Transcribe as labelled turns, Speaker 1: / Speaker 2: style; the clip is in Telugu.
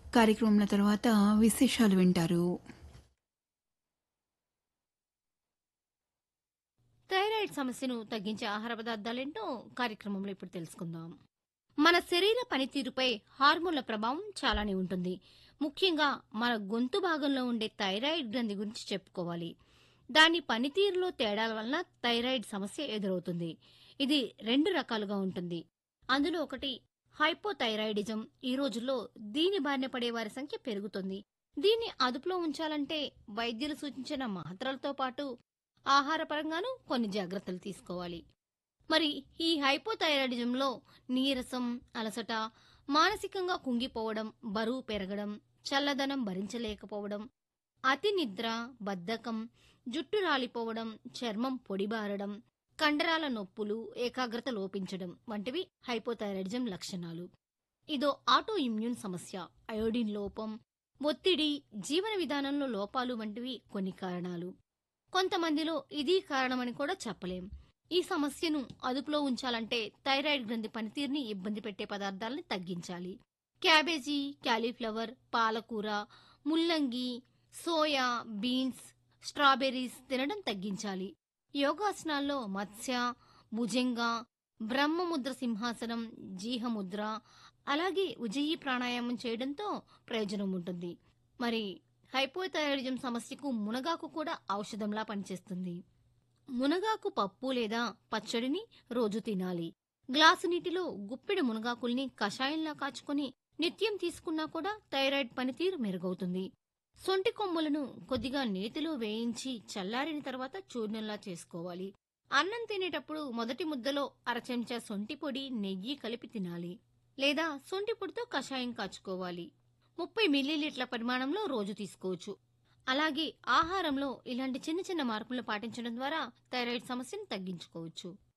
Speaker 1: కార్యక్రమంలో తర్వాత విశేషాలు వింటారు
Speaker 2: థైరాయిడ్ సమస్యను తగ్గించే ఆహార పదార్థాలేంటో కార్యక్రమంలో ఇప్పుడు తెలుసుకుందాం మన శరీర పనితీరుపై హార్మోన్ల ప్రభావం చాలానే ఉంటుంది ముఖ్యంగా మన గొంతు భాగంలో ఉండే థైరాయిడ్ గ్రంథి గురించి చెప్పుకోవాలి దాని పనితీరులో తేడాల వలన థైరాయిడ్ సమస్య ఎదురవుతుంది ఇది రెండు రకాలుగా ఉంటుంది అందులో ఒకటి హైపోథైరాయిడిజం ఈ రోజుల్లో దీని బారిన పడే వారి సంఖ్య పెరుగుతుంది దీన్ని అదుపులో ఉంచాలంటే వైద్యులు సూచించిన మాత్రలతో పాటు ఆహారపరంగానూ కొన్ని జాగ్రత్తలు తీసుకోవాలి మరి ఈ హైపోథైరాయిడిజంలో నీరసం అలసట మానసికంగా కుంగిపోవడం బరువు పెరగడం చల్లదనం భరించలేకపోవడం అతి నిద్ర బద్ధకం జుట్టు రాలిపోవడం చర్మం పొడిబారడం కండరాల నొప్పులు ఏకాగ్రత లోపించడం వంటివి హైపోథైరాయిడిజం లక్షణాలు ఇదో ఆటో ఇమ్యూన్ సమస్య అయోడిన్ లోపం ఒత్తిడి జీవన విధానంలో లోపాలు వంటివి కొన్ని కారణాలు కొంతమందిలో ఇది కారణమని కూడా చెప్పలేం ఈ సమస్యను అదుపులో ఉంచాలంటే థైరాయిడ్ గ్రంథి పనితీరుని ఇబ్బంది పెట్టే పదార్థాలను తగ్గించాలి క్యాబేజీ క్యాలీఫ్లవర్ పాలకూర ముల్లంగి సోయా బీన్స్ స్ట్రాబెర్రీస్ తినడం తగ్గించాలి యోగాసనాల్లో మత్స్య భుజంగ బ్రహ్మముద్ర సింహాసనం జీహముద్ర అలాగే ఉజయి ప్రాణాయామం చేయడంతో ప్రయోజనం ఉంటుంది మరి హైపోథైరాయిడిజం సమస్యకు మునగాకు కూడా ఔషధంలా పనిచేస్తుంది మునగాకు పప్పు లేదా పచ్చడిని రోజు తినాలి గ్లాసు నీటిలో గుప్పెడు మునగాకుల్ని కషాయంలా కాచుకొని నిత్యం తీసుకున్నా కూడా థైరాయిడ్ పనితీరు మెరుగవుతుంది సొంటి కొమ్ములను కొద్దిగా నేతిలో వేయించి చల్లారిన తర్వాత చూర్ణంలా చేసుకోవాలి అన్నం తినేటప్పుడు మొదటి ముద్దలో అర చెంచా సొంటి పొడి నెయ్యి కలిపి తినాలి లేదా సొంటి పొడితో కషాయం కాచుకోవాలి ముప్పై మిల్లీలీటర్ల పరిమాణంలో రోజు తీసుకోవచ్చు అలాగే ఆహారంలో ఇలాంటి చిన్న చిన్న మార్పులు పాటించడం ద్వారా థైరాయిడ్ సమస్యను తగ్గించుకోవచ్చు